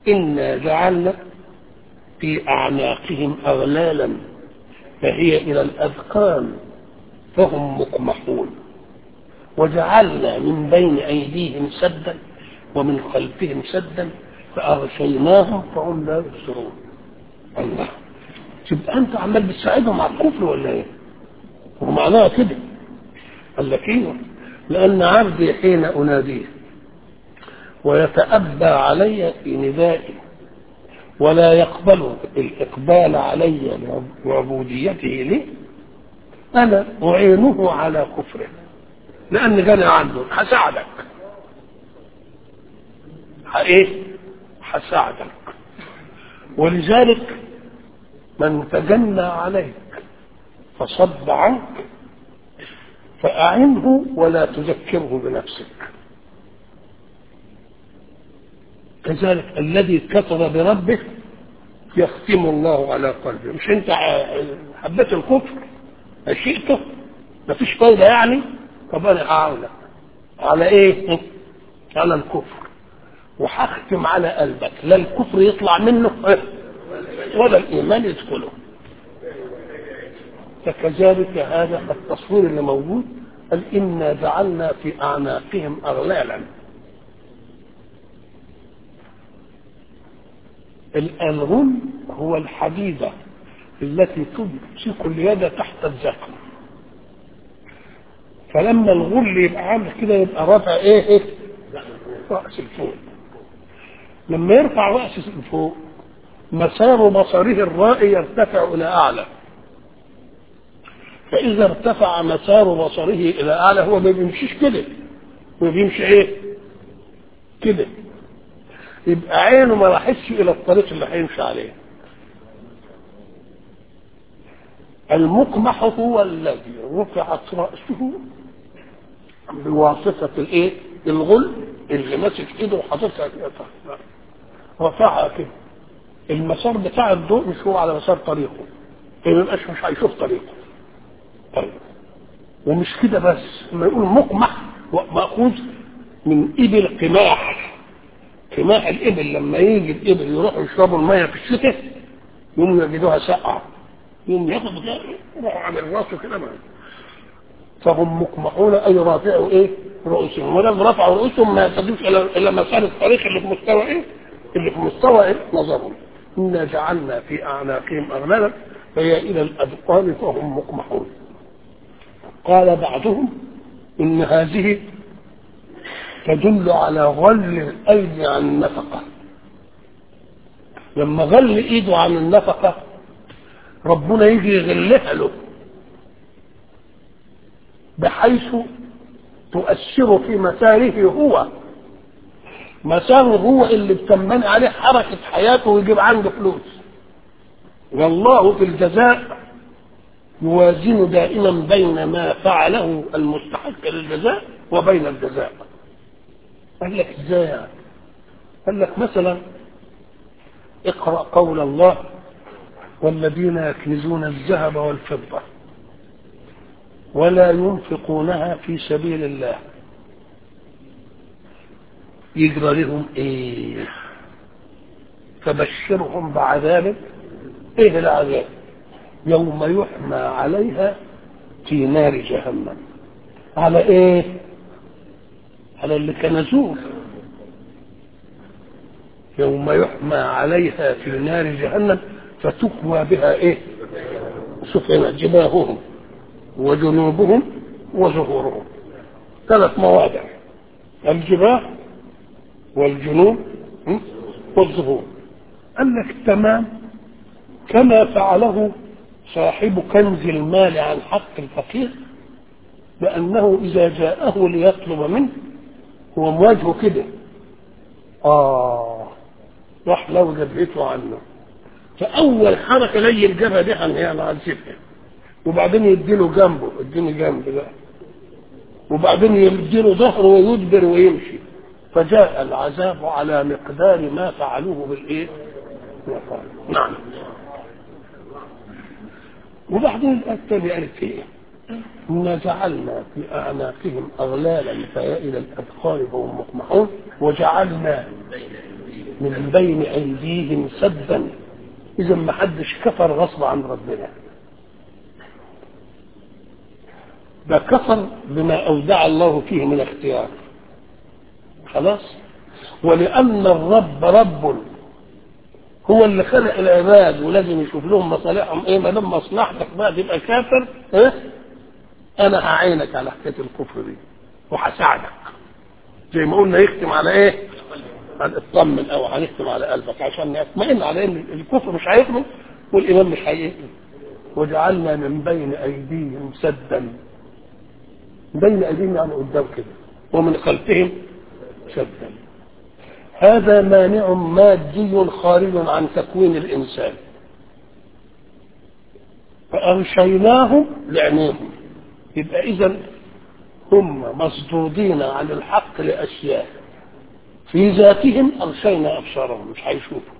إنا جعلنا في أعناقهم أغلالا فهي إلى الأذقان فهم مقمحون وجعلنا من بين أيديهم سدا ومن خلفهم سدا فأغشيناهم فهم لا يبصرون الله تبقى أنت عمال بتساعدهم على الكفر ولا إيه؟ ومعناها كده قال لك ايوه لأن عبدي حين أناديه ويتأبى علي في ندائي ولا يقبل الإقبال علي وعبوديته لي أنا أعينه على كفره لأن جاني عنده هساعدك إيه؟ هساعدك ولذلك من تجنى عليك فصد عنك فأعنه ولا تذكره بنفسك كذلك الذي كفر بربه يختم الله على قلبه مش انت حبيت الكفر شئته مفيش فايده يعني طب انا هعاونك على ايه؟ على الكفر وهختم على قلبك لا الكفر يطلع منه ولا الايمان يدخله فكذلك هذا التصوير اللي موجود قال انا جعلنا في اعناقهم اغلالا الغل هو الحديدة التي تمسك اليد تحت الزخم فلما الغل يبقى عامل كده يبقى رافع ايه ايه رأس الفوق لما يرفع رأس الفوق مسار بصره الرائي يرتفع إلى أعلى فإذا ارتفع مسار بصره إلى أعلى هو ما بيمشيش كده هو بيمشي إيه؟ كده يبقى عينه ما راحتش إلى الطريق اللي هيمشي عليه المقمح هو الذي رفعت رأسه بواسطة الإيه؟ الغل اللي ماسك إيده وحاططها كده تحت رفعها كده المسار بتاع الضوء مش هو على مسار طريقه ما يبقاش مش هيشوف طريقه طيب ومش كده بس لما يقول مقمح مأخوذ من إبل قماح قماح الإبل لما يجي الإبل يروحوا يشربوا المية في الشتاء يقوموا يجدوها ساقعة يقوم ياخد كده يروحوا عامل راسه كده معاه فهم مقمحون أي رافعوا إيه رؤوسهم ولما رفعوا رؤوسهم ما يهتدوش إلى إلى مسار الطريق اللي في مستوى إيه اللي في مستوى إيه نظرهم إنا جعلنا في أعناقهم أغلالا فهي إلى الأذقان فهم مقمحون قال بعضهم إن هذه تدل على غل الأيدي عن النفقة لما غل إيده عن النفقة ربنا يجي يغلها له بحيث تؤثر في مساره هو مساره هو اللي بتنبني عليه حركة حياته ويجيب عنده فلوس والله في الجزاء يوازن دائما بين ما فعله المستحق للجزاء وبين الجزاء قال لك ازاي يعني قال لك مثلا اقرا قول الله والذين يكنزون الذهب والفضه ولا ينفقونها في سبيل الله يجرى لهم ايه فبشرهم بعذاب ايه العذاب يوم يحمى عليها في نار جهنم على ايه على اللي كنزوه يوم يحمى عليها في نار جهنم فتكوى بها ايه شوف هنا جباههم وجنوبهم وظهورهم ثلاث مواضع الجباه والجنوب والظهور قال لك تمام كما فعله صاحب كنز المال عن حق الفقير لأنه إذا جاءه ليطلب منه هو مواجهه كده آه راح لو جبهته عنه فأول حركة لي الجبهة دي هي أنا عزفها وبعدين يديله جنبه اديني جنب بقى وبعدين يديله ظهره ويدبر ويمشي فجاء العذاب على مقدار ما فعلوه بالايه؟ نعم وبعدين الآية الثانية قالت ايه؟ إنا جعلنا في أعناقهم أغلالا فهي إلى الأذقان فهم مقمحون وجعلنا من بين أيديهم سدا إذا ما حدش كفر غصب عن ربنا ده كفر بما أودع الله فيه من اختيار خلاص ولأن الرب رب هو اللي خلق العباد ولازم يشوف لهم مصالحهم ايه ما دام مصلحتك بقى تبقى كافر ايه انا هعينك على حكايه الكفر دي وهساعدك زي ما قلنا يختم على ايه؟ هنطمن او هنختم على قلبك عشان نطمئن على ان الكفر مش هيخدم والايمان مش هيخدم وجعلنا من بين ايديهم سدا بين ايديهم يعني قدام كده ومن خلفهم سدا هذا مانع مادي خارج عن تكوين الانسان فاغشيناهم لعناهم يبقى اذا هم مصدودين عن الحق لاشياء في ذاتهم اغشينا ابصارهم مش هيشوفوا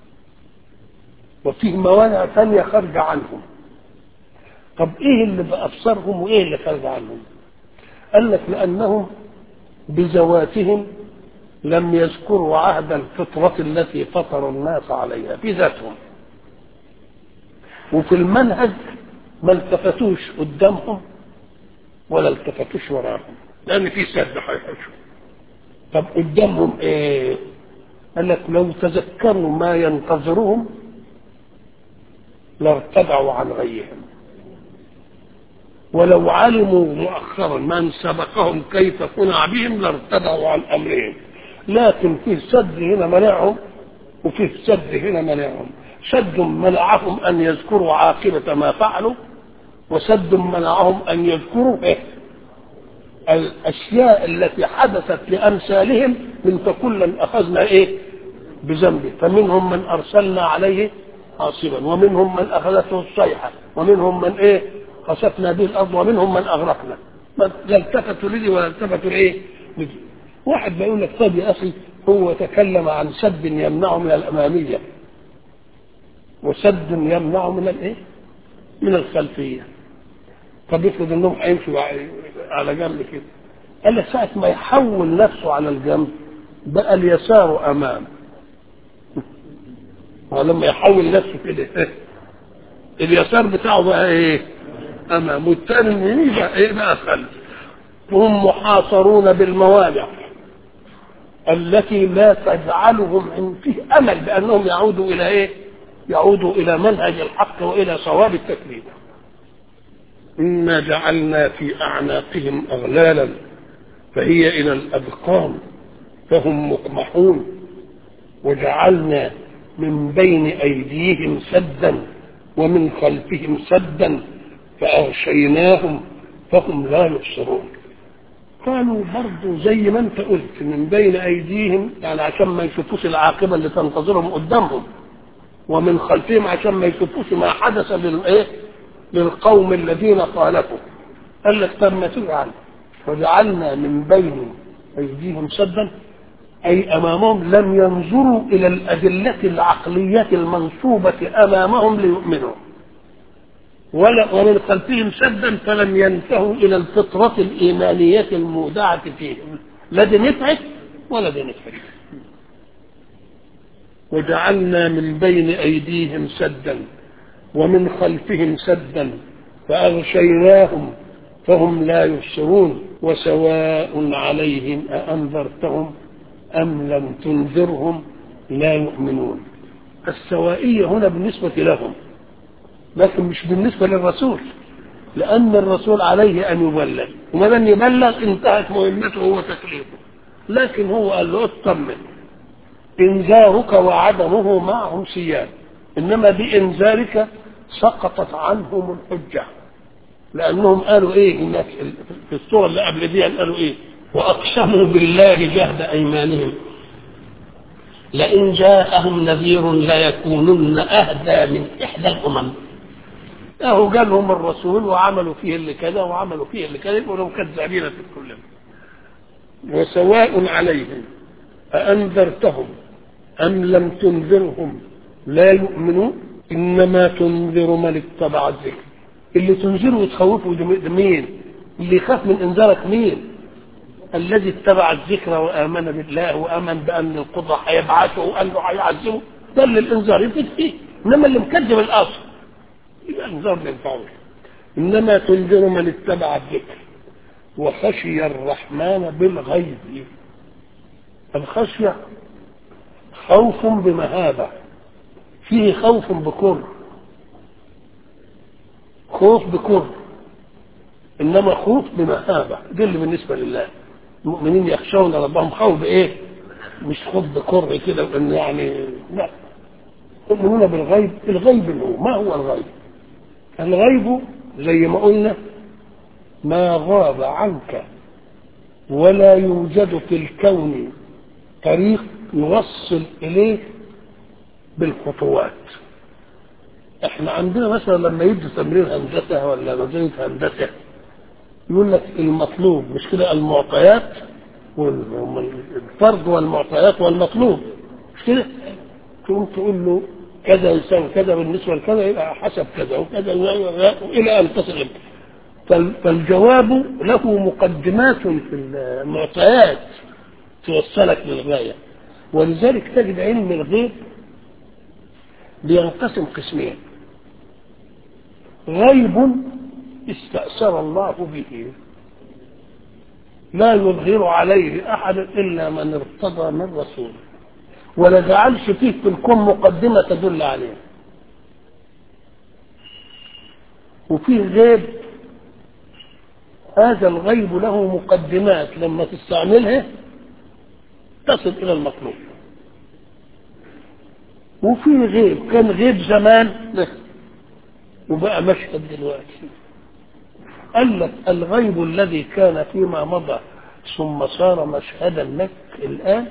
وفيه موانع ثانيه خارجه عنهم طب ايه اللي بابصارهم وايه اللي خارج عنهم قال لك لانهم بذواتهم لم يذكروا عهد الفطرة التي فطر الناس عليها في ذاتهم وفي المنهج ما التفتوش قدامهم ولا التفتوش وراهم لأن في سد هيحشوا طب قدامهم ايه؟ قال لك لو تذكروا ما ينتظرهم لارتدعوا عن غيهم ولو علموا مؤخرا من سبقهم كيف صنع بهم لارتدعوا عن امرهم لكن فيه سد هنا منعهم وفيه سد هنا منعهم سد منعهم ان يذكروا عاقبه ما فعلوا وسد منعهم ان يذكروا إيه؟ الاشياء التي حدثت لامثالهم من فكلا اخذنا ايه بذنبه فمنهم من ارسلنا عليه حاصبا ومنهم من اخذته الصيحه ومنهم من ايه خسفنا به الارض ومنهم من اغرقنا لا التفتوا لدي ولا التفتوا لايه لدي واحد بيقول لك طب يا اخي هو تكلم عن سد يمنعه من الاماميه وسد يمنعه من الايه من الخلفيه طب افرض انهم هيمشوا على جنب كده قال لك ساعه ما يحول نفسه على الجنب بقى اليسار امام ولما يحول نفسه كده اليسار بتاعه بقى ايه امام والثاني بقى ايه بقى خلف هم محاصرون بالموانع التي لا تجعلهم فيه امل بانهم يعودوا الى ايه يعودوا الى منهج الحق والى صواب التكليف انا جعلنا في اعناقهم اغلالا فهي الى الاذقان فهم مقمحون وجعلنا من بين ايديهم سدا ومن خلفهم سدا فاغشيناهم فهم لا يبصرون قالوا برضو زي ما انت قلت من بين ايديهم يعني عشان ما يشوفوش العاقبه اللي تنتظرهم قدامهم ومن خلفهم عشان ما يشوفوش ما حدث للايه للقوم الذين خالفوا قال لك طب ما تجعل وجعلنا من بين ايديهم سدا اي امامهم لم ينظروا الى الادله العقليه المنصوبه امامهم ليؤمنوا ولا ومن خلفهم سدا فلم ينتهوا الى الفطره الايمانيه المودعه فيهم لا دي نفعت ولا دي نفعت وجعلنا من بين ايديهم سدا ومن خلفهم سدا فاغشيناهم فهم لا يبصرون وسواء عليهم أأنذرتهم أم لم تنذرهم لا يؤمنون السوائية هنا بالنسبة لهم لكن مش بالنسبة للرسول لأن الرسول عليه أن يبلغ وما لم يبلغ انتهت مهمته هو تكليفه لكن هو قال له اطمن إنذارك وعدمه معهم سيان إنما بإنذارك سقطت عنهم الحجة لأنهم قالوا إيه هناك في السورة اللي قبل دي قالوا إيه وأقسموا بالله جهد أيمانهم لئن جاءهم نذير ليكونن أهدى من إحدى الأمم اهو جالهم الرسول وعملوا فيه اللي كذا وعملوا فيه اللي كذا يقولوا كذابين في كل وسواء عليهم أأنذرتهم أم لم تنذرهم لا يؤمنون إنما تنذر من اتبع الذكر اللي تنذره وتخوفه ده مين اللي يخاف من انذارك مين الذي اتبع الذكر وامن بالله وامن بان القدره هيبعثه وانه هيعذبه ده اللي الانذار يفيد فيه انما اللي مكذب الاصل يبقى الانذار ما ينفعوش انما تنذر من اتبع الذكر وخشي الرحمن بالغيب الخشيه خوف بمهابه فيه خوف بكر خوف بكر انما خوف بمهابه دي اللي بالنسبه لله المؤمنين يخشون ربهم خوف بايه مش خوف بكر كده وان يعني لا يؤمنون بالغيب الغيب اللي هو ما هو الغيب الغيب زي ما قلنا ما غاب عنك ولا يوجد في الكون طريق يوصل اليه بالخطوات احنا عندنا مثلا لما يدي تمرين هندسه ولا نظريه هندسه يقول لك المطلوب مش كده المعطيات والفرض والمعطيات والمطلوب مش كده تقوم تقول له كذا يساوي كذا بالنسبه لكذا يبقى حسب كذا وكذا الى ان تصل فالجواب له مقدمات في المعطيات توصلك للغايه ولذلك تجد علم الغيب بينقسم قسمين غيب استأثر الله به لا يظهر عليه أحد إلا من ارتضى من رسوله ولا جعلش فيه في الكون مقدمة تدل عليه وفيه غيب هذا الغيب له مقدمات لما تستعملها تصل إلى المطلوب وفي غيب كان غيب زمان وبقى مشهد دلوقتي قال لك الغيب الذي كان فيما مضى ثم صار مشهدا لك الآن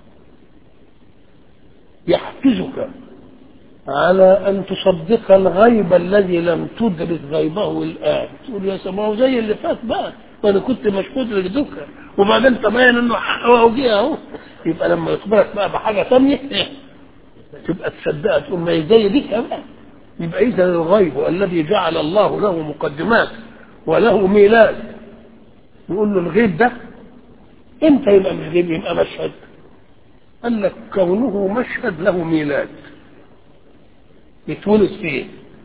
يحفزك على أن تصدق الغيب الذي لم تدرك غيبه الآن تقول يا سماء زي اللي فات بقى وأنا كنت مشهود لدك وبعدين تبين إنه حقه جه أهو يبقى لما يخبرك بقى بحاجة ثانية تبقى تصدقها تقول ما هي زي دي كمان يبقى إذا الغيب الذي جعل الله له مقدمات وله ميلاد يقول له الغيب ده امتى يبقى مش غيب يبقى مشهد قال لك كونه مشهد له ميلاد يتولد فيه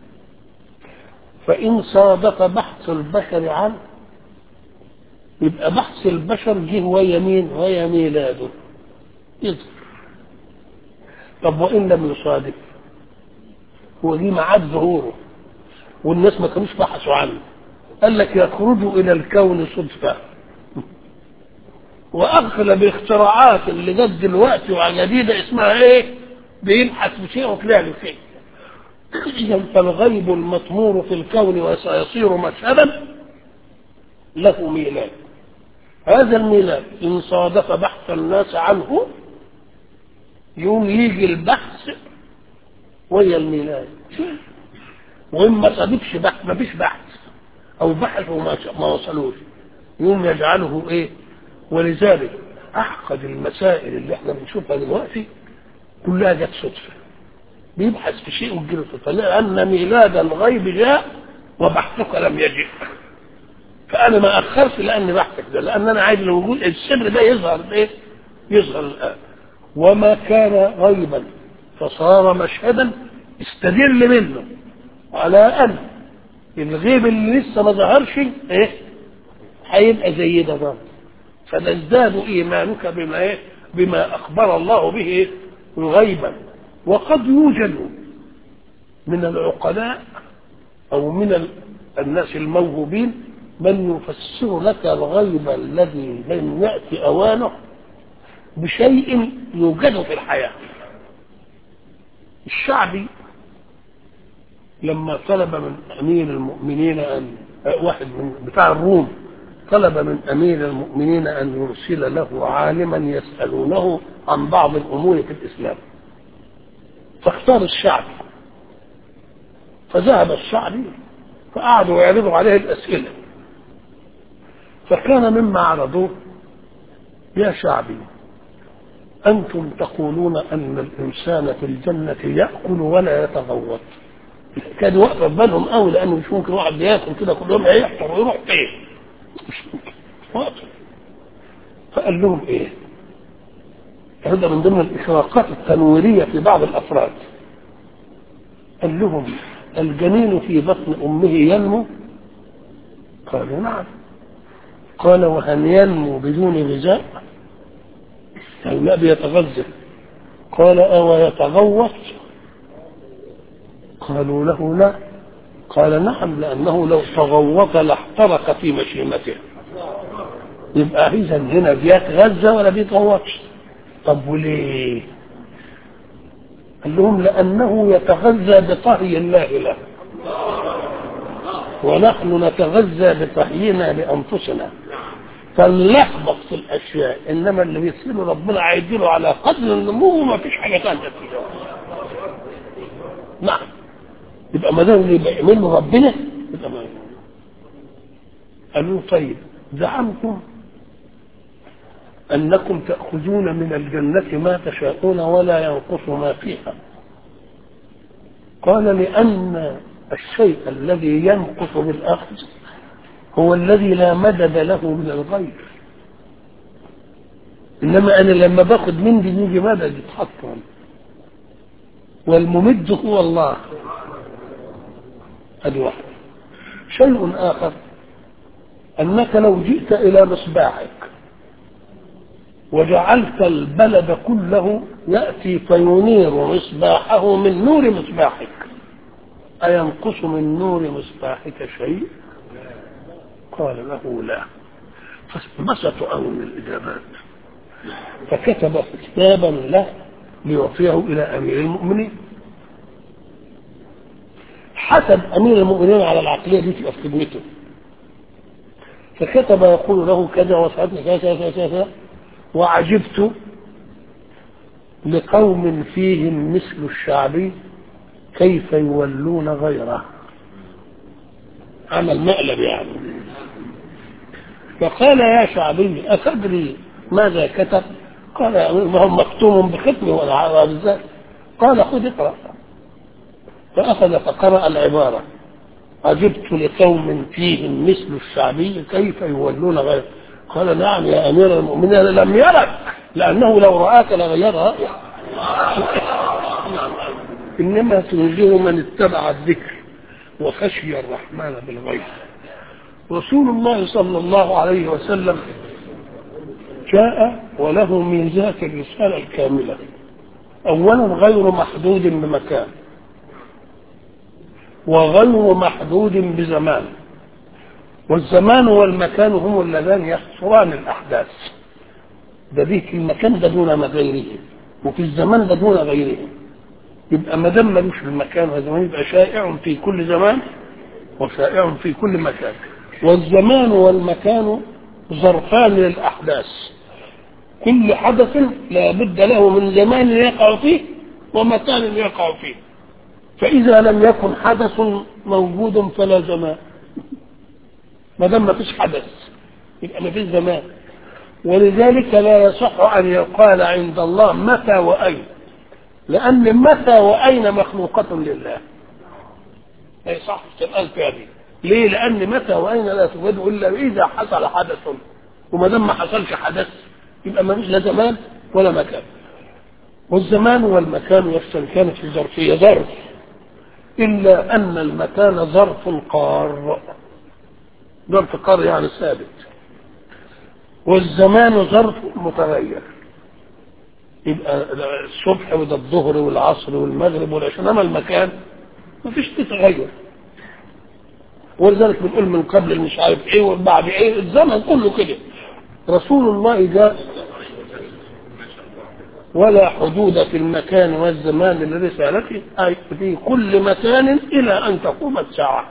فإن صادف بحث البشر عنه يبقى بحث البشر جه ويا مين ويا ميلاده يظهر طب وإن لم يصادف هو ليه ميعاد ظهوره والناس ما كانوش بحثوا عنه قال لك يخرج إلى الكون صدفة واغلب الاختراعات اللي جت دلوقتي وجديده اسمها ايه؟ بيبحث في شيء وطلع له شيء. اذا فالغيب المطمور في الكون وسيصير مشهدا له ميلاد. هذا الميلاد ان صادف بحث الناس عنه يوم يجي البحث ويا الميلاد. وإن ما صادفش بحث ما فيش بحث أو بحث وما ما وصلوش يوم يجعله إيه؟ ولذلك اعقد المسائل اللي احنا بنشوفها دلوقتي كلها جت صدفه بيبحث في شيء وتجيله صدفه لان ميلاد الغيب جاء وبحثك لم يجئ فانا ما اخرت لان بحثك ده لان انا عايز الوجود السر ده يظهر ايه؟ يظهر الان وما كان غيبا فصار مشهدا استدل منه على ان الغيب اللي لسه ما ظهرش ايه؟ هيبقى زي ده برضه فنزداد ايمانك بما إيه؟ بما اخبر الله به غيبا وقد يوجد من العقلاء او من الناس الموهوبين من يفسر لك الغيب الذي لم ياتي اوانه بشيء يوجد في الحياه الشعبي لما طلب من امير المؤمنين ان واحد من بتاع الروم طلب من امير المؤمنين ان يرسل له عالما يسالونه عن بعض الامور في الاسلام فاختار الشعبي فذهب الشعبي فقعدوا يعرضوا عليه الاسئله فكان مما عرضوه يا شعبي انتم تقولون ان الانسان في الجنه ياكل ولا يتغوط كان واقفه في بالهم قوي لانه مش ممكن واحد بياكل كده كل يوم هيحفر ويروح فين مش ممكن واقف فقال لهم ايه هذا من ضمن الاشراقات التنويريه في بعض الافراد قال لهم الجنين في بطن امه ينمو قالوا نعم قال وهل ينمو بدون غذاء الماء بيتغذى قال أو يتغوط قالوا له لا قال نعم لأنه لو تغوط لاحترق في مشيمته يبقى إذا هنا بيتغذى ولا بيتغوطش طب وليه؟ قال لهم لأنه يتغذى بطهي الله له ونحن نتغذى بطهينا لأنفسنا فنلخبط في الاشياء انما اللي بيصير ربنا عايزينه على قدر النمو ما فيش حاجه ثانيه فيه نعم يبقى ما دام اللي بيعمله ربنا يبقى ما قالوا طيب زعمتم انكم تاخذون من الجنه ما تشاءون ولا ينقص ما فيها قال لان الشيء الذي ينقص بالاخذ هو الذي لا مدد له من الغير انما انا لما باخد من دي يجي مدد يتحطم والممد هو الله ادي واحد شيء اخر انك لو جئت الى مصباحك وجعلت البلد كله ياتي فينير مصباحه من نور مصباحك اينقص من نور مصباحك شيء قال له لا فانبسط أمر من الإجابات فكتب كتابا له ليعطيه إلى أمير المؤمنين حسب أمير المؤمنين على العقلية دي تبقى في خدمته فكتب يقول له كذا وسعدنا كذا كذا كذا وعجبت لقوم فيهم مثل الشعبي كيف يولون غيره عمل مقلب يعني فقال يا شعبي أتدري ماذا كتب قال ما هو مكتوم بختمه ولا عارف ازاي قال خذ اقرأ فأخذ فقرأ العبارة عجبت لقوم فيهم مثل الشعبي كيف يولون غيره قال نعم يا أمير المؤمنين لم يرك لأنه لو رآك لغير رأيه إنما تنزه من اتبع الذكر وخشي الرحمن بالغيب رسول الله صلى الله عليه وسلم جاء وله ميزات الرسالة الكاملة أولا غير محدود بمكان وغير محدود بزمان والزمان والمكان هم اللذان يحصران الأحداث ده دي في المكان ده دون غيره وفي الزمان ده دون غيره يبقى ما دام ملوش في المكان والزمان يبقى شائع في كل زمان وشائع في كل مكان والزمان والمكان ظرفان للأحداث كل حدث لا بد له من زمان يقع فيه ومكان يقع فيه فإذا لم يكن حدث موجود فلا زمان ما دام ما فيش حدث يبقى ما فيش زمان ولذلك لا يصح أن يقال عند الله متى وأين لأن متى وأين مخلوقة لله ما يصح تبقى فيها دي ليه؟ لأن متى وأين لا توجد إلا إذا حصل حدث وما دام ما حصلش حدث يبقى ما فيش لا زمان ولا مكان والزمان والمكان يستمكان في ظرفية ظرف إلا أن المكان ظرف قار ظرف قار يعني ثابت والزمان ظرف متغير يبقى الصبح وده الظهر والعصر والمغرب والعشاء انما المكان ما فيش تغير ولذلك بنقول من قبل مش عارف ايه وبعد ايه الزمن كله كده رسول الله جاء ولا حدود في المكان والزمان لرسالته أي في كل مكان إلى أن تقوم الساعة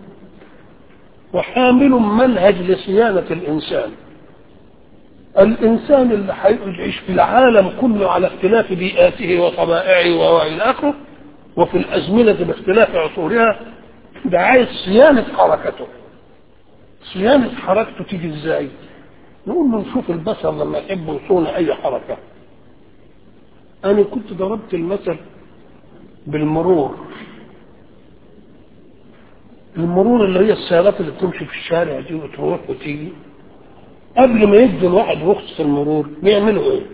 وحامل منهج لصيانة الإنسان الإنسان اللي هيعيش في العالم كله على اختلاف بيئاته وطبائعه وإلى آخره وفي الأزمنة باختلاف عصورها ده عايز صيانة حركته صيانة حركته تيجي ازاي؟ نقول له نشوف البشر لما يحبوا يصون أي حركة أنا كنت ضربت المثل بالمرور المرور اللي هي السيارات اللي بتمشي في الشارع دي وتروح وتيجي قبل ما يدوا الواحد رخصة المرور بيعملوا ايه؟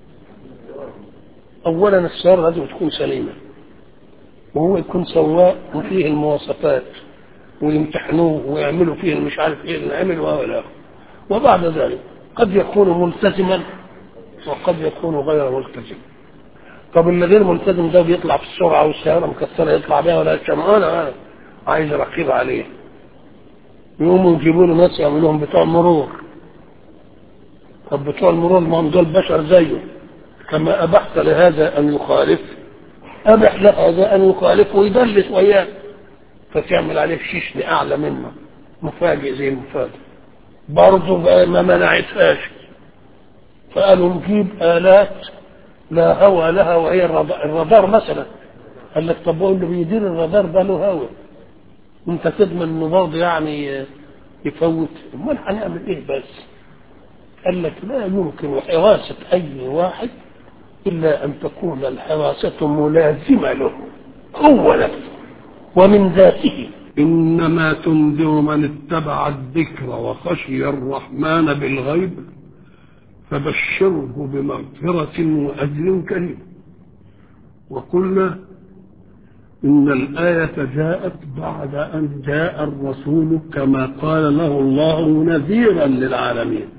اولا السيارة لازم تكون سليمة وهو يكون سواق وفيه المواصفات ويمتحنوه ويعملوا فيه مش عارف ايه اللي عملوا ولا وبعد ذلك قد يكون ملتزما وقد يكون غير ملتزم طب اللي غير ملتزم ده بيطلع في السرعه والسياره مكسره يطلع بيها ولا شمعانه عايز رقيب عليه يقوموا يجيبوا له ناس يعملوهم بتوع مرور طب بتوع المرور ما هم دول بشر زيه كما ابحت لهذا ان يخالف ابح لهذا ان يخالف ويدلس وياه فتعمل عليه شيش اعلى منه مفاجئ زي المفاجئ برضه ما منعتهاش فقالوا نجيب آلات لا هوى لها وهي الرادار, الرادار مثلا قال لك طب اللي بيدير الرادار ده له هوى انت تضمن انه برضه يعني يفوت امال هنعمل ايه بس قال لك لا يمكن حراسة اي واحد الا ان تكون الحراسة ملازمة له هو نفسه ومن ذاته إنما تنذر من اتبع الذكر وخشي الرحمن بالغيب فبشره بمغفرة وأجر كريم وقلنا إن الآية جاءت بعد أن جاء الرسول كما قال له الله نذيرا للعالمين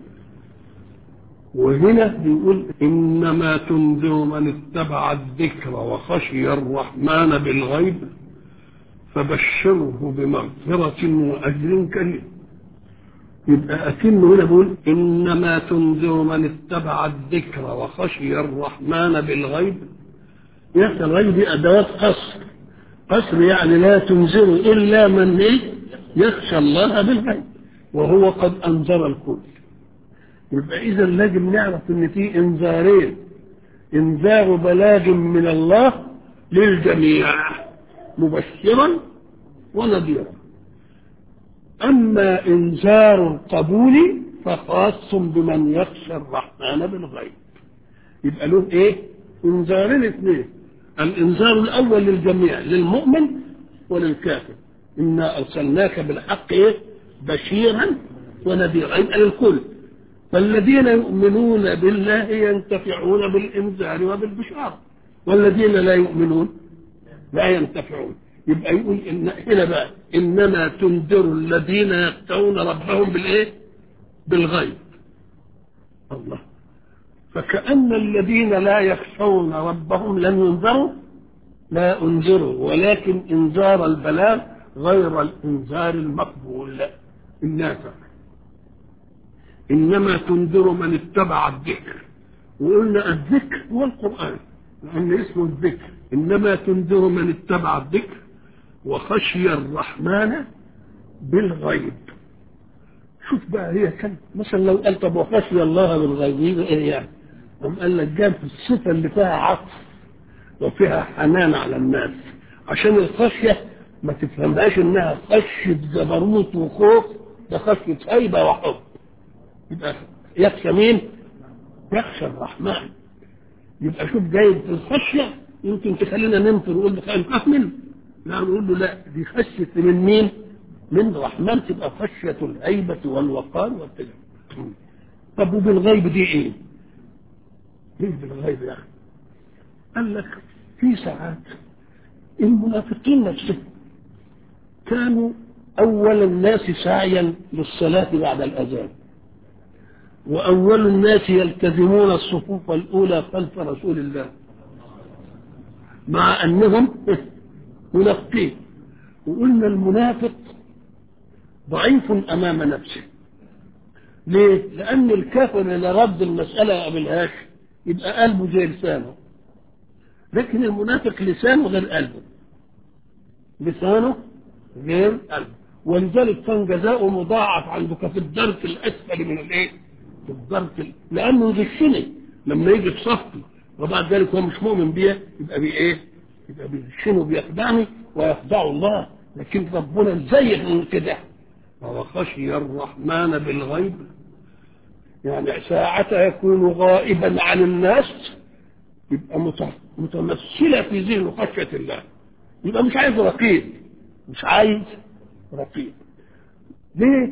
وهنا بيقول إنما تنذر من اتبع الذكر وخشي الرحمن بالغيب فبشره بمغفرة وأجر كريم يبقى أتم هنا بيقول إنما تنذر من اتبع الذكر وخشي الرحمن بالغيب يا الغيب دي أدوات قصر قصر يعني لا تنذر إلا من إيه يخشى الله بالغيب وهو قد أنذر الكل يبقى إذا لازم نعرف إن في إنذارين إنذار بلاغ من الله للجميع مبشرا ونذيرا أما إنذار القبول فخاص بمن يخشى الرحمن بالغيب يبقى له إيه؟ إنذارين اثنين الإنذار الأول للجميع للمؤمن وللكافر إنا أرسلناك بالحق إيه؟ بشيرا ونذيرا يبقى للكل فالذين يؤمنون بالله ينتفعون بالإنذار وبالبشارة والذين لا يؤمنون لا ينتفعون يبقى يقول إن هنا بقى إنما تنذر الذين يخشون ربهم بالإيه؟ بالغيب الله فكأن الذين لا يخشون ربهم لم ينذروا لا انذروا ولكن انذار البلاغ غير الانذار المقبول النافع انما تنذر من اتبع الذكر وقلنا الذكر هو القران لان اسمه الذكر انما تنذر من اتبع الذكر وخشي الرحمن بالغيب شوف بقى هي كان مثلا لو قال طب وخشي الله بالغيب يبقى ايه يعني؟ قام قال لك جاب الصفه اللي فيها عطف وفيها حنان على الناس عشان الخشيه ما تفهمهاش انها خشيه جبروت وخوف ده خشيه هيبه وحب يبقى يخشى مين؟ يخشى الرحمن يبقى شوف جايب الخشيه يمكن تخلينا ننفر ونقول له نخاف منه لا نقول له لا دي خشيه من مين؟ من الرحمن تبقى خشيه الهيبه والوقار والتجربه طب وبالغيب دي ايه؟ ليه بالغيب يا اخي؟ قال لك في ساعات المنافقين نفسهم كانوا أول الناس سعيا للصلاة بعد الأذان وأول الناس يلتزمون الصفوف الأولى خلف رسول الله مع أنهم منافقين وقلنا المنافق ضعيف أمام نفسه ليه؟ لأن الكافر اللي رد المسألة ما قبلهاش يبقى قلبه زي لسانه لكن المنافق لسانه غير قلبه لسانه غير قلبه ولذلك كان جزاؤه مضاعف عندك في الدرك الاسفل من الايه؟ في الدرك ال... لانه يغشني لما يجي في صفي وبعد ذلك هو مش مؤمن بيا يبقى بي ايه؟ يبقى بيغشني وبيخدعني ويخدع الله لكن ربنا ازاي من كده؟ وهو خشي الرحمن بالغيب يعني ساعة يكون غائبا عن الناس يبقى متمثلة في ذهنه خشية الله يبقى مش عايز رقيب مش عايز رقيب ليه؟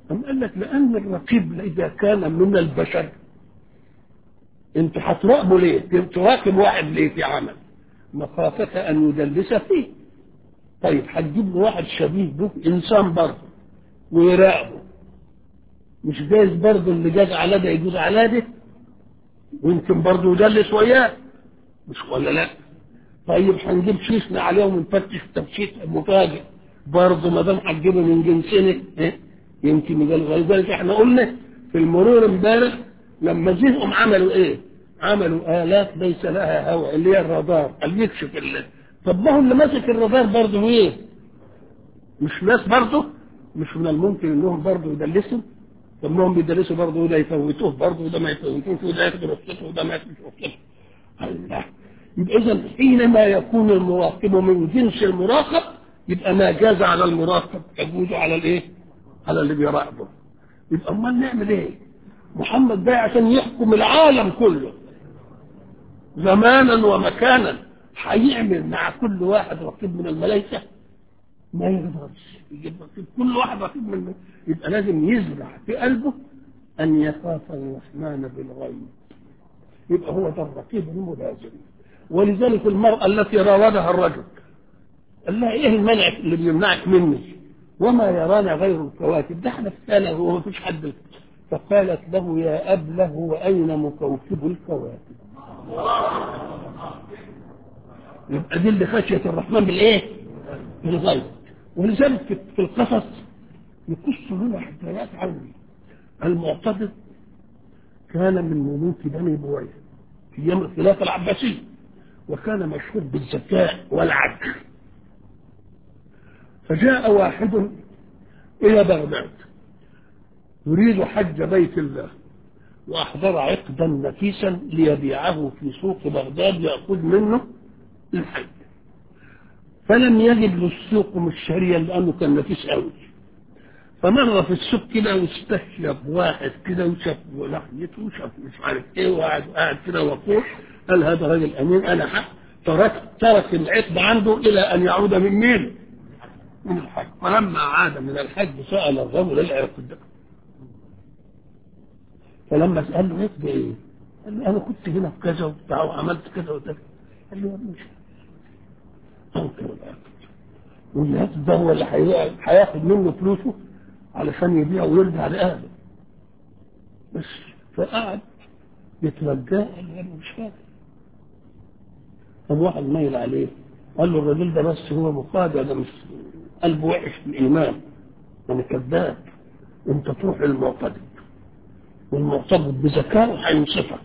أم قال لك لأن الرقيب إذا كان من البشر أنت هتراقبه ليه؟ تراقب واحد ليه في عمل؟ مخافة أن يدلس فيه. طيب هتجيب له واحد شبيه به إنسان برضه ويراقبه. مش جايز برضه اللي جاز على ده يجوز على ده ويمكن برضه يدلس وياه مش ولا لا؟ طيب هنجيب شيشنا عليهم ونفتش تفتيش مفاجئ برضه ما دام هتجيبه من جنسنا إيه؟ يمكن يجي ولذلك احنا قلنا في المرور امبارح لما جيهم عملوا ايه؟ عملوا آلات ليس لها هواء اللي هي الرادار اللي يكشف اللي. طب ما هو اللي ماسك الرادار برضه ايه؟ مش ناس برضه مش من الممكن انهم برضه يدلسوا طب ما هم بيدلسوا برضه وده يفوتوه برضه وده ما يفوتوش وده ياخد رخصته وده ما ياخدش رخصته الله يبقى اذا حينما يكون المراقب من جنس المراقب يبقى ما جاز على المراقب يجوز على الايه؟ على اللي بيراقبه يبقى امال نعمل ايه؟ محمد ده عشان يحكم العالم كله زمانا ومكانا هيعمل مع كل واحد رقيب من الملائكه ما يقدرش يجيب رقيب كل واحد رقيب من يبقى لازم يزرع في قلبه ان يخاف الرحمن بالغيب يبقى هو ده الرقيب الملازم ولذلك المرأة التي راودها الرجل قال لها ايه المنع اللي بيمنعك مني وما يرانا غير الكواكب ده احنا في سنة وما فيش حد فقالت له يا أبله وأين مكوكب الكواكب يبقى دي اللي خشية الرحمن بالإيه؟ بالغيب ولذلك في القصص يقص لنا حكايات عن المعتضد كان من ملوك بني بويه في ايام الخلافه العباسيه وكان مشهور بالذكاء والعدل فجاء واحد الى بغداد يريد حج بيت الله واحضر عقدا نفيسا ليبيعه في سوق بغداد ياخذ منه الحج فلم يجد للسوق مشتريا لانه كان نفيس قوي فمر في السوق كده واستشرب واحد كده وشاف لحيته وشاف مش عارف ايه وقعد قاعد كده وقول قال هذا راجل امين انا حق ترك ترك العقد عنده الى ان يعود من مين؟ من الحج فلما عاد من الحج سال الرجل العقد فلما سال له عقد ايه؟ قال له انا كنت هنا في كذا وبتاع وعملت كذا وكذا قال له يا ابني مش انكر العقد والعقد ده هو اللي هياخد منه فلوسه علشان يبيع ويرجع لأهله بس فقعد يترجاه قال له مش فاهم طب واحد ميل عليه قال له الراجل ده بس هو مخادع ده مش قلبه وحش في الإيمان يعني كذاب انت تروح للمعتدد والمعتدد بذكاء هينصفك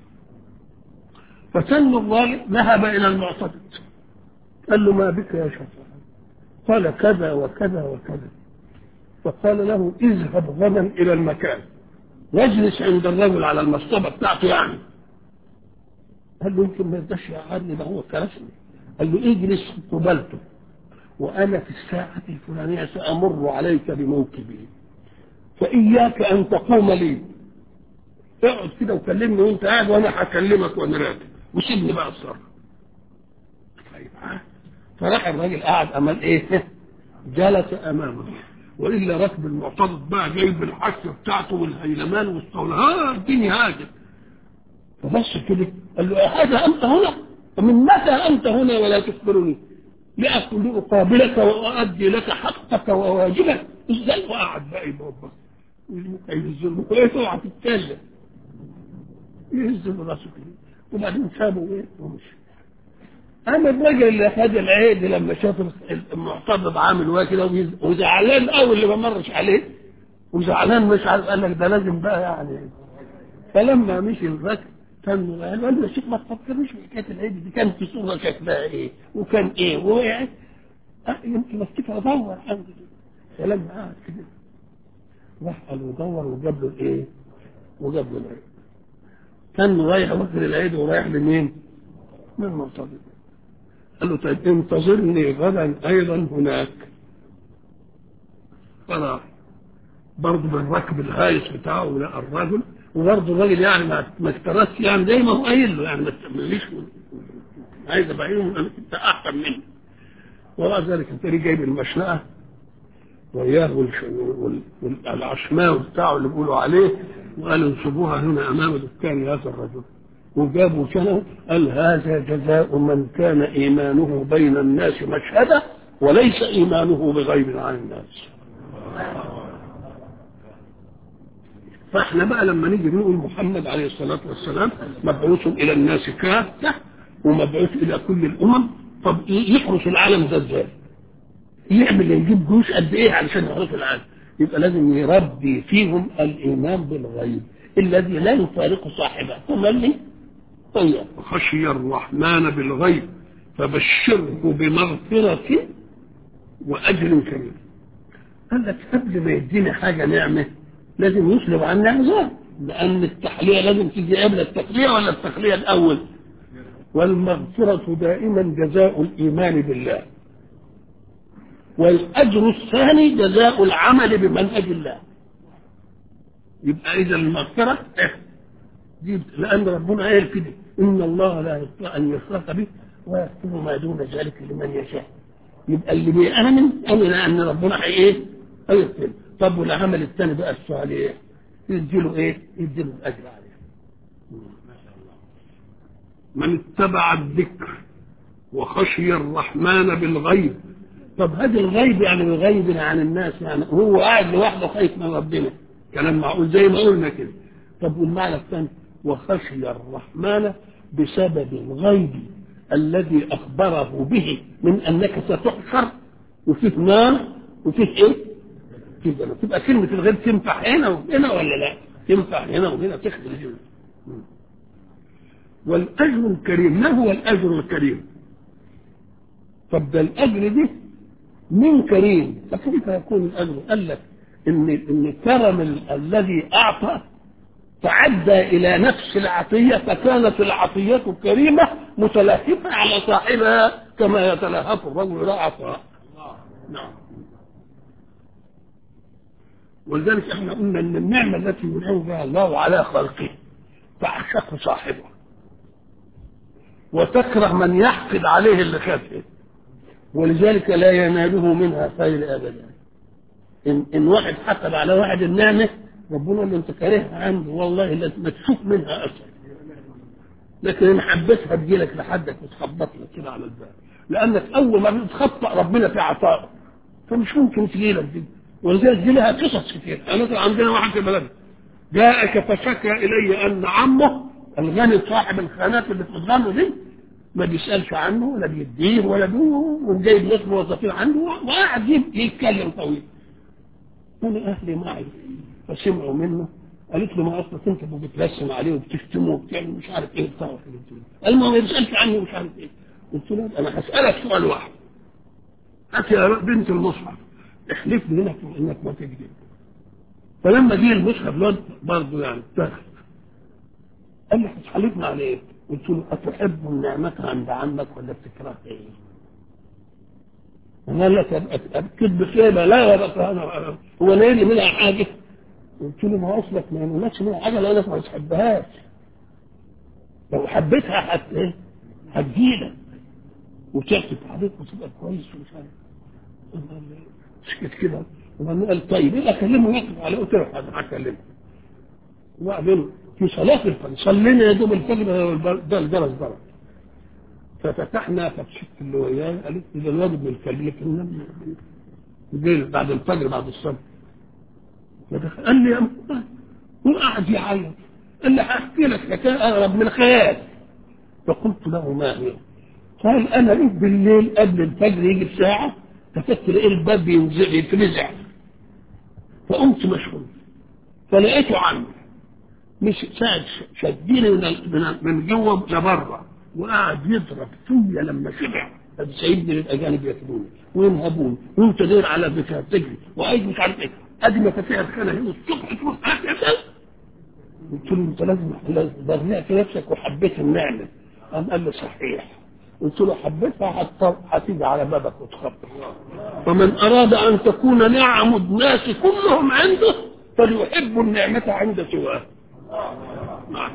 فتن الراجل ذهب إلى المعتدد قال له ما بك يا شيخ قال كذا وكذا وكذا فقال له اذهب غدا الى المكان واجلس عند الرجل على المصطبه بتاعته يعني قال له يمكن ما يرضاش يقعدني ده هو كرسني قال له اجلس قبلته وانا في الساعه الفلانيه سامر عليك بموكبي فاياك ان تقوم لي اقعد كده وكلمني وانت قاعد وانا هكلمك وانا راكب وسيبني بقى الصرف طيب فراح الراجل قاعد امام ايه جلس امامه والا ركب المعترض بقى جايب الحش بتاعته والهيلمان والصولة ها اديني هاجر فبص كده قال له هذا انت هنا ومن متى انت هنا ولا تخبرني لأكل أقابلك وأؤدي لك حقك وواجبك ازاي وقعد بقى يبقى يهز له ايه اوعى تتكلم يهز له راسه كده وبعدين سابه ايه ومشي اما الراجل اللي خد العيد لما شاف المعترض عامل واه كده وزعلان قوي اللي ما مرش عليه وزعلان مش عارف قال لك ده لازم بقى يعني فلما مشي الراجل كان قال له يا شيخ ما تفكرنيش في حكايه العيد دي كان في صوره شكلها ايه وكان ايه ووقعت أه يمكن افتكر ادور الحمد لله فلما قعد كده راح قال ودور وجاب له الايه؟ وجاب له العيد كان رايح وكر العيد ورايح لمين؟ للمعترض قال له طيب انتظرني غدا ايضا هناك فراح برضه بالركب الهايس بتاعه ولقى الرجل وبرضه الراجل يعني ما ما اكترثش يعني زي ما هو قايل له يعني ما تسميليش عايز ابعينه انا كنت احسن منه وراء ذلك التاني جايب المشنقه وإياه والعشماوي بتاعه اللي بيقولوا عليه وقالوا انصبوها هنا أمام دكان هذا الرجل وجابوا سنة قال هذا جزاء من كان إيمانه بين الناس مشهدة وليس إيمانه بغيب عن الناس فاحنا بقى لما نيجي نقول محمد عليه الصلاة والسلام مبعوث إلى الناس كافة ومبعوث إلى كل الأمم طب يحرس العالم ده ازاي؟ يعمل يجيب جيوش قد ايه علشان يحرس العالم؟ يبقى لازم يربي فيهم الإيمان بالغيب الذي لا يفارق صاحبه تملي طيب خشي الرحمن بالغيب فبشره بمغفرة وأجر كريم قال لك قبل ما يديني حاجة نعمة لازم يسلب عنا عذاب لأن التحلية لازم تيجي قبل التخلية ولا التخلية الأول والمغفرة دائما جزاء الإيمان بالله والأجر الثاني جزاء العمل بمنهج الله يبقى إذا المغفرة إيه؟ دي لأن ربنا قال كده إن الله لا يستطيع أن يشرك به ويغفر ما دون ذلك لمن يشاء يبقى اللي بيأمن أمن أن ربنا إيه؟ هيغفر طب والعمل الثاني بقى الصالح يديله إيه؟ يديله الأجر عليه من اتبع الذكر وخشي الرحمن بالغيب طب هذا الغيب يعني الغيب عن الناس يعني هو قاعد لوحده خايف من ربنا كلام معقول زي ما قلنا كده طب والمعنى الثاني وخشي الرحمن بسبب الغيب الذي اخبره به من انك ستحشر وفيه نار وفيه ايه؟ فيه جنة تبقى كلمة الغيب تنفع هنا وهنا ولا لا؟ تنفع هنا وهنا تخدم الجنة والاجر الكريم ما هو الاجر الكريم؟ طب ده الاجر ده من كريم فكيف يكون الاجر؟ قال لك ان ان الكرم الذي اعطى تعدى الى نفس العطيه فكانت العطيه كريمه متلهفه على صاحبها كما يتلهف الرجل لا عطاء نعم ولذلك احنا قلنا ان النعمه التي ينعم بها الله على خلقه تعشق صاحبه وتكره من يحقد عليه اللي خافه ولذلك لا يناله منها خير ابدا ان ان واحد حقد على واحد النعمه ربنا اللي انت كارهها عنده والله لا ما تشوف منها اثر لكن ان حبيتها تجيلك لحدك وتخبط لك كده على الباب لانك اول ما بتخطأ ربنا في عطائه فمش ممكن تجيلك دي ولذلك دي لها قصص كتير انا مثلا عندنا واحد في بلدنا جاءك فشكى الي ان عمه الغني صاحب الخانات اللي بتتغنوا دي ما بيسالش عنه ولا بيديه ولا بيه وجايب ناس موظفين عنده وقاعد يتكلم طويل انا اهلي معي فسمعوا منه قالت له ما اصلك انت بتلسم عليه وبتشتمه وبتعمل مش عارف ايه بتاع قال ما يسالش عني مش عارف ايه قلت له انا هسالك سؤال واحد هات يا بنت المصحف احلف لي انك انك ما تكذب فلما جه المصحف الواد برضه يعني اتخذ قال لي هتحلفنا على ايه؟ قلت له أتحب النعمة عند عمك ولا بتكرهها ايه؟ أنا لك أكد بخيبة لا يا بقى أنا هو نايل منها حاجة قلت له ما أصلك ما يملكش منها حاجة لأنك ما بتحبهاش لو حبيتها حت إيه؟ هتجيلك وتعطي عليك وتبقى كويس ومش عارف سكت كده وبعدين قال طيب ايه اكلمه يطلب عليه قلت له انا هكلمه وبعدين في صلاة الفجر صلينا يا دوب الفجر ده الجرس ضرب ففتحنا فتشت اللي وياه قالت لي ده الواد ابن الكلب لكن جه بعد الفجر بعد الصبح قال لي يا أم- هو قاعد يعيط قال لي هحكي لك حكايه اقرب من الخيال فقلت له ما هي؟ قال انا جيت بالليل قبل الفجر يجي بساعه فكنت لقيت الباب بينزع يتنزع فقمت مشغول فلقيته عنه مش ساعد شديني من من من جوه لبره وقعد يضرب فيا لما شبع طب سايبني للاجانب ياكلوني وينهبوني وانت داير على بكاء تجري وعايز مش عارف ايه ادي مفاتيح الخانه هنا الصبح تروح هات قلت له انت لازم لازم برنعت نفسك وحبيت النعمه قام قال لي صحيح قلت له حبيتها حتى هتيجي على بابك وتخبط فمن اراد ان تكون نعم الناس كلهم عنده فليحب النعمه عند سواه نعم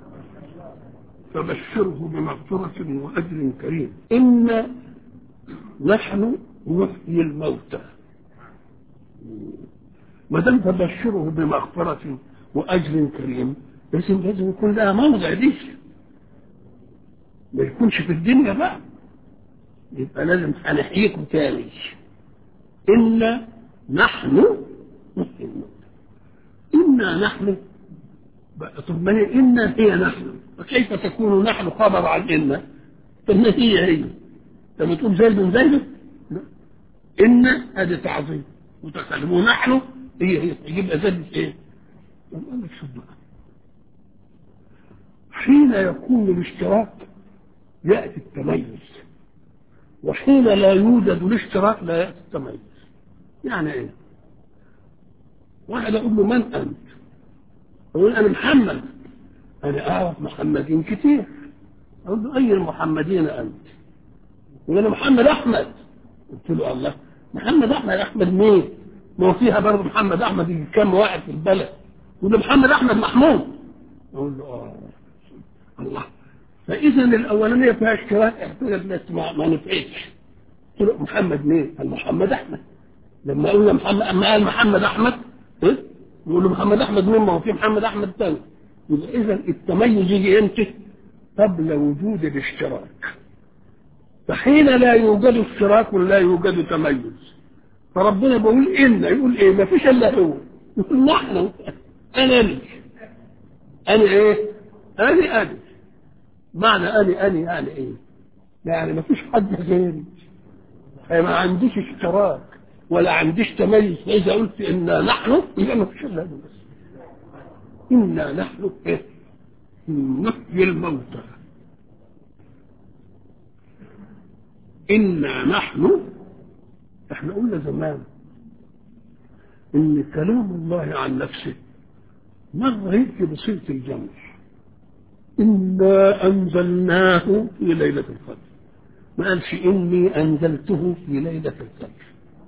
فبشره بمغفرة وأجر كريم إن نحن نحيي الموتى ما دام تبشره بمغفرة وأجر كريم لازم لازم يكون لها موضع دي ما يكونش في الدنيا بقى يبقى لازم هنحييكم تاني إنا نحن نحيي الموتى إنا نحن بقى طب ما هي إنا هي نحن فكيف تكون نحن خبر عن إنا طب ما هي هي لما تقول زيد بن زيد لا. إن هذه تعظيم متكلم ونحن هي هي يبقى زيد إيه؟ قال لك شوف بقى حين يكون الاشتراك يأتي التميز وحين لا يوجد الاشتراك لا يأتي التميز يعني ايه واحد اقول له من انت يقول انا محمد انا اعرف محمدين كتير اقول له اي المحمدين انت يقول انا محمد احمد قلت له الله محمد احمد احمد مين ما هو فيها برضه محمد احمد يجي كام واحد في البلد يقول له محمد احمد محمود اقول له اه الله فاذا الاولانيه فيها اشتراك احتاجت ناس ما, ما نفعتش قلت له محمد مين؟ قال محمد احمد لما قلنا محمد اما قال محمد احمد إيه؟ يقول له محمد احمد مين ما هو في محمد احمد تاني يبقى اذا التميز يجي امتى؟ قبل وجود الاشتراك فحين لا يوجد اشتراك ولا يوجد تميز فربنا بيقول ان يقول ايه ما فيش الا هو يقول نحن انا لي انا ايه انا انا معنى انا انا يعني ايه يعني ما فيش حد غيري ما عنديش اشتراك ولا عنديش تميز فاذا قلت انا نحن يبقى ما فيش الا انا بس انا نحن ايه نحيي الموتى إنا نحن احنا قلنا زمان ان كلام الله عن نفسه مرة يجي بصيغة الجمع إنا أنزلناه في ليلة القدر ما قالش إني أنزلته في ليلة القدر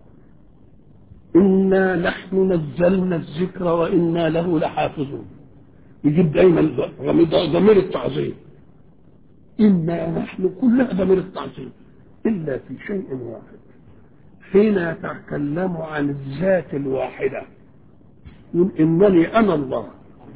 إنا نحن نزلنا الذكر وإنا له لحافظون يجيب دايما ضمير التعظيم إنا نحن كلها ضمير التعظيم إلا في شيء واحد حين يتكلم عن الذات الواحدة يقول إنني أنا الله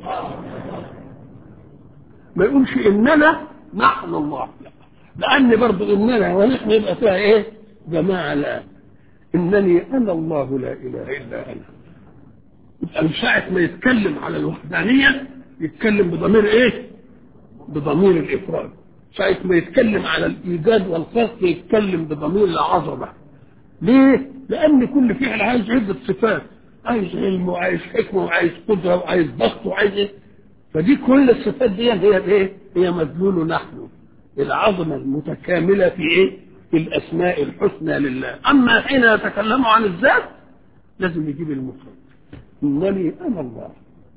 ما يقولش إننا نحن الله لا. لأن برضو إننا ونحن يبقى فيها إيه جماعة لا إنني أنا الله لا إله إلا أنا يبقى من ساعة ما يتكلم على الوحدانية يتكلم بضمير إيه بضمير الإفراد ساعة ما يتكلم على الإيجاد والخلق يتكلم بضمير العظمة ليه؟ لأن كل فعل عايز عدة صفات عايز علم وعايز حكمة وعايز قدرة وعايز بسط وعايز إيه؟ فدي كل الصفات دي هي ايه؟ هي مدلول نحن العظمة المتكاملة في ايه؟ في الأسماء الحسنى لله أما حين يتكلم عن الذات لازم يجيب المفرد إنني أنا الله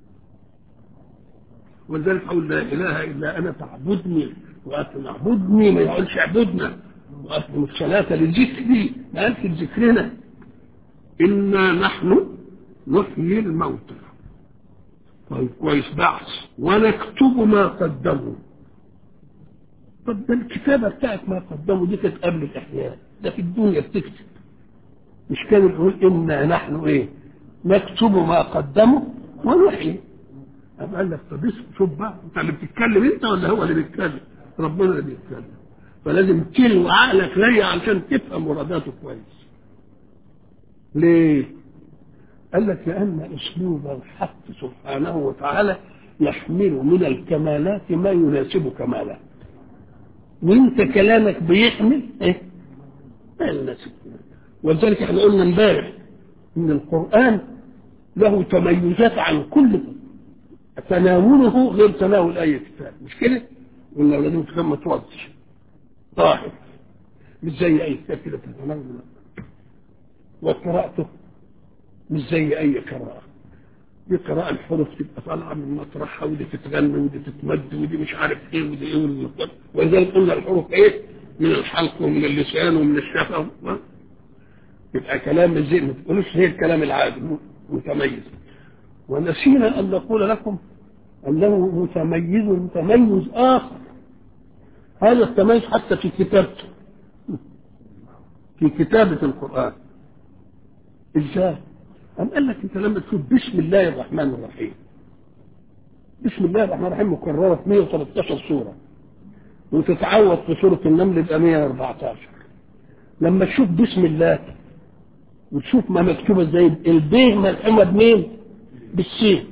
ولذلك أقول لا إله إلا أنا تعبدني وأنت اعبدني ما يقولش اعبدنا وأقم الصلاة لذكري ما قالش لذكرنا إنا نحن نحيي الموتى طيب كويس بعث ونكتب ما قدموا طب ده الكتابة بتاعت ما قدموا دي كانت قبل الإحياء ده في الدنيا بتكتب مش كان يقول إنا نحن إيه نكتب ما قدموا ونحيي أم قال لك طب شوف بقى أنت اللي بتتكلم أنت ولا هو اللي بيتكلم ربنا اللي بيتكلم فلازم تلو عقلك ليا عشان تفهم مراداته كويس ليه؟ قال لك لأن أسلوب الحق سبحانه وتعالى يحمل من الكمالات ما يناسب كماله وانت كلامك بيحمل ايه؟ ما يناسب ولذلك احنا قلنا امبارح ان القرآن له تميزات عن كل تناوله غير تناول اي كتاب مش كده؟ قلنا لازم كتاب ما توضش ظاهر مش زي اي كتاب كده تتناول وقراءته مش زي اي قراءه دي قراءة الحروف تبقى طالعة من مطرحها ودي تتغنى ودي تتمد ودي مش عارف ايه ودي ايه ودي ولذلك قلنا الحروف ايه؟ من الحلق ومن اللسان ومن الشفة يبقى كلام زي ما تقولوش هي الكلام العادي متميز ونسينا ان نقول لكم انه متميز تميز اخر هذا التميز حتى في كتابته في كتابة القرآن ازاي؟ أم قال لك أنت لما تقول بسم الله الرحمن الرحيم بسم الله الرحمن الرحيم مكررة في 113 سورة وتتعوض في سورة النمل يبقى 114 لما تشوف بسم الله وتشوف ما مكتوبة ازاي البيه ملحومة بمين؟ بالسين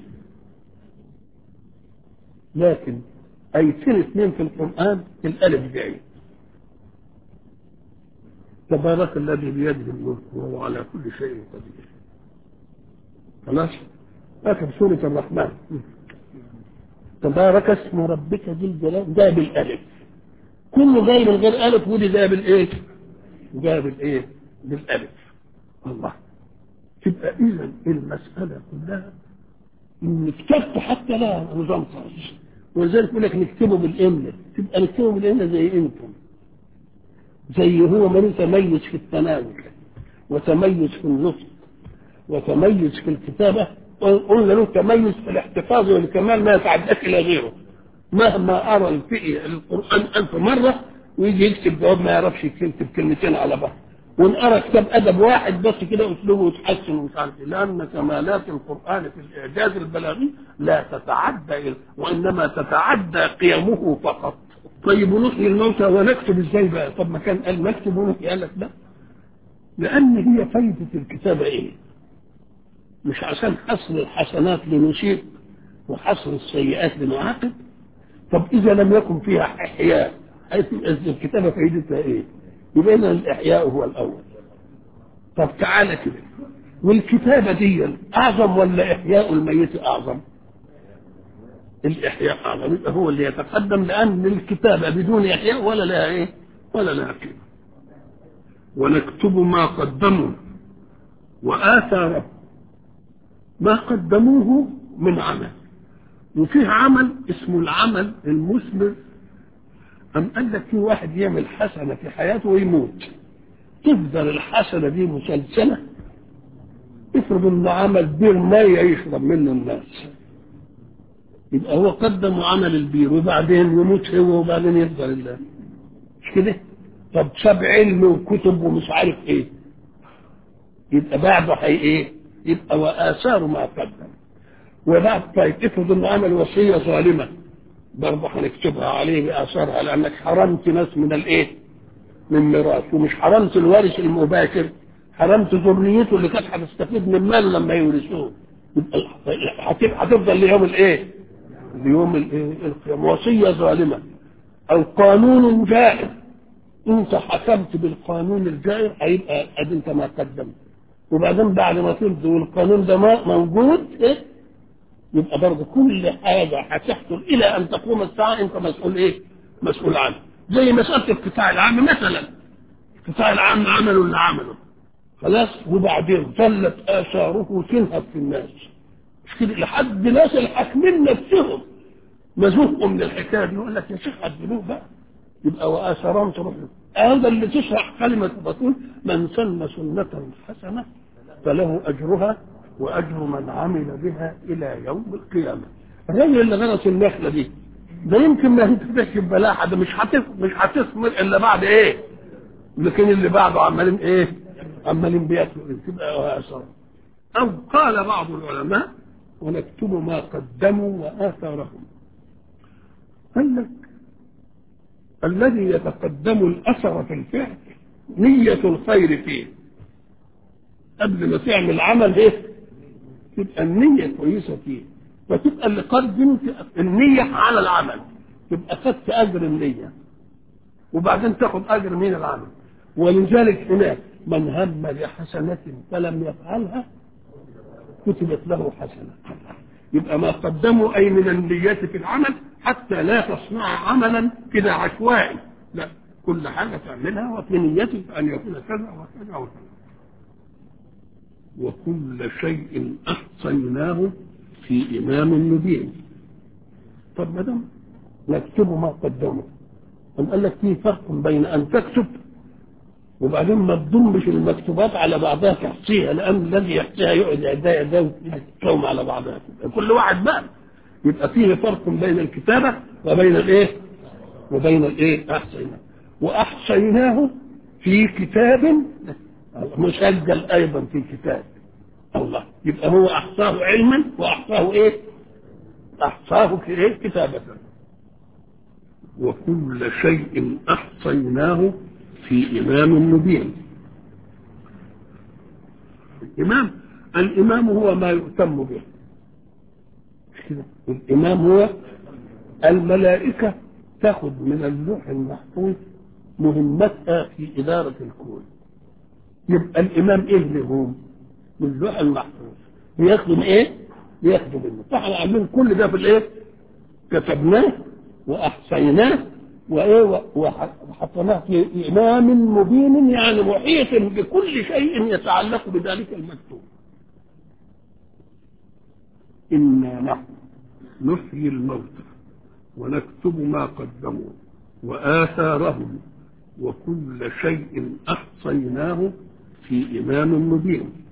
لكن ايتين اثنين في القرآن الالف بعيد تبارك الذي بيده الملك وهو على كل شيء قدير خلاص اخر سورة الرحمن تبارك اسم ربك ذي الجلال ده بالالف كله جاي من غير الف ودي ده بالايه؟ جاء بالايه؟ بالالف الله تبقى اذا المساله كلها ان كتبت حتى لا نظام خاص ولذلك يقول لك نكتبه بالامله تبقى نكتبه بالامله زي انتم زي هو من تميز في التناول وتميز في النطق وتميز في الكتابه قلنا له تميز في الاحتفاظ والكمال ما يتعداش الى غيره مهما ارى الفئه القران الف مره ويجي يكتب جواب ما يعرفش يكتب كلمتين على بعض وان ارى كتاب ادب واحد بس كده اسلوبه يتحسن ومش عارف ايه لان كمالات القران في الاعجاز البلاغي لا تتعدى وانما تتعدى قيمه فقط طيب ونحيي الموتى ونكتب ازاي بقى طب ما كان قال نكتب ونحيي قال لك لا لان هي فايده الكتابه ايه مش عشان حصر الحسنات لنشير وحصر السيئات لنعاقب طب اذا لم يكن فيها احياء الكتابه فائدتها ايه يبقى إذن الإحياء هو الأول طب تعالى كده والكتابة دي أعظم ولا إحياء الميت أعظم الإحياء أعظم يبقى هو اللي يتقدم لأن الكتابة بدون إحياء ولا لها إيه ولا لها قيمة ونكتب ما قدموا وآثاره ما قدموه من عمل وفيه عمل اسمه العمل المثمر أم قال لك في واحد يعمل حسنة في حياته ويموت تفضل الحسنة دي مسلسلة افرض انه عمل بير مية يشرب منه الناس يبقى هو قدم عمل البير وبعدين يموت هو وبعدين يفضل الله مش كده؟ طب ساب علم وكتب ومش عارف ايه يبقى بعده هي ايه؟ يبقى وآثار ما قدم وبعد طيب افرض انه عمل وصية ظالمة برضه هنكتبها عليه بآثارها لأنك حرمت ناس من الإيه؟ من ميراث ومش حرمت الوارث المباشر حرمت ذريته اللي كانت هتستفيد من مال لما يورثوه هتفضل ليوم الإيه؟ ليوم الإيه؟ القيامة وصية ظالمة أو قانون جائر أنت حكمت بالقانون الجائر هيبقى أدي أنت ما قدمت وبعدين بعد ما تمضي والقانون ده ما موجود إيه؟ يبقى برضه كل حاجه هتحصل الى ان تقوم الساعه انت مسؤول ايه؟ مسؤول عنه. زي مساله القطاع العام مثلا. القطاع العام عملوا اللي عمله. خلاص وبعدين ظلت اثاره تنهب في الناس. مش كده لحد ناس الحاكمين نفسهم مزوقوا من الحكايه دي يقول لك يا شيخ عدلوه بقى. يبقى واثرهم تروح هذا اللي تشرح كلمه الرسول من سن سنه حسنه فله اجرها واجر من عمل بها الى يوم القيامه الراجل اللي غرس النخله دي ده يمكن ما ينتفعش ببلاحه ده مش هتثمر مش هتثمر الا بعد ايه لكن اللي بعده عمالين ايه عمالين بياكلوا تبقى واسر او قال بعض العلماء ونكتب ما قدموا واثارهم قال لك الذي يتقدم الاثر في الفعل نية الخير فيه قبل ما تعمل عمل ايه تبقى النية كويسة فيه فتبقى اللي قدمت النية على العمل تبقى خدت أجر النية وبعدين تاخد أجر من العمل ولذلك هناك من هم بحسنة فلم يفعلها كتبت له حسنة يبقى ما قدموا أي من النيات في العمل حتى لا تصنع عملا كده عشوائي لا كل حاجة تعملها وفي نيتك أن يكون كذا وكذا وكذا وكل شيء احصيناه في امام مبين طب ما دام نكتب ما قدمه أم قال لك في فرق بين ان تكتب وبعدين ما تضمش المكتوبات على بعضها تحصيها لان الذي يحصيها يقعد يديه يديه ويتكوم على بعضها كل واحد بقى يبقى فيه فرق بين الكتابه وبين الايه؟ وبين الايه؟ احصيناه واحصيناه في كتاب مسجل ايضا في كتاب الله يبقى هو احصاه علما واحصاه ايه احصاه في ايه كتابة وكل شيء احصيناه في امام مبين الامام الامام هو ما يهتم به الامام هو الملائكة تاخذ من اللوح المحفوظ مهمتها في إدارة الكون يبقى الإمام إيه اللي هو من اللوح المحفوظ بيخدم إيه؟ بيخدم منه فاحنا عاملين كل ده في الإيه؟ كتبناه وأحصيناه وإيه وحطيناه في إمام مبين يعني محيط بكل شيء يتعلق بذلك المكتوب إنا نحن نحيي الموتى ونكتب ما قدموا وآثارهم وكل شيء أحصيناه في إمام مبين